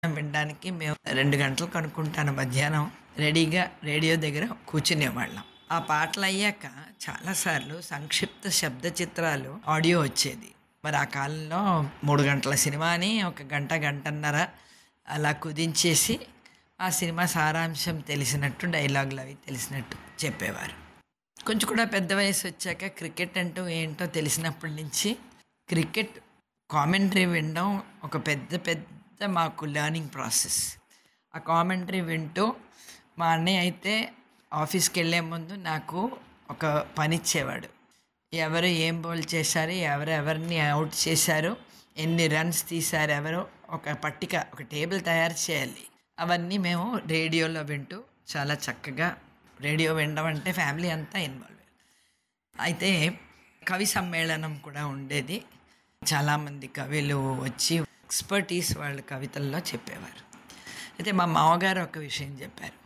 వినడానికి మేము రెండు గంటలు కనుక్కుంటాను మధ్యాహ్నం రెడీగా రేడియో దగ్గర కూర్చునేవాళ్ళం ఆ పాటలు అయ్యాక చాలాసార్లు సంక్షిప్త శబ్ద చిత్రాలు ఆడియో వచ్చేది మరి ఆ కాలంలో మూడు గంటల సినిమాని ఒక గంట గంటన్నర అలా కుదించేసి ఆ సినిమా సారాంశం తెలిసినట్టు డైలాగులు అవి తెలిసినట్టు చెప్పేవారు కొంచెం కూడా పెద్ద వయసు వచ్చాక క్రికెట్ అంటూ ఏంటో తెలిసినప్పటి నుంచి క్రికెట్ కామెంటరీ వినడం ఒక పెద్ద పెద్ద మాకు లెర్నింగ్ ప్రాసెస్ ఆ కామెంటరీ వింటూ మా అన్నయ్య అయితే ఆఫీస్కి వెళ్ళే ముందు నాకు ఒక పని ఇచ్చేవాడు ఎవరు ఏం బౌల్ చేశారు ఎవరు ఎవరిని అవుట్ చేశారు ఎన్ని రన్స్ తీశారు ఎవరు ఒక పట్టిక ఒక టేబుల్ తయారు చేయాలి అవన్నీ మేము రేడియోలో వింటూ చాలా చక్కగా రేడియో వినడం అంటే ఫ్యామిలీ అంతా ఇన్వాల్వ్ అయితే కవి సమ్మేళనం కూడా ఉండేది చాలామంది కవులు వచ్చి ఎక్స్పర్టీస్ వాళ్ళ కవితల్లో చెప్పేవారు అయితే మా మామగారు ఒక విషయం చెప్పారు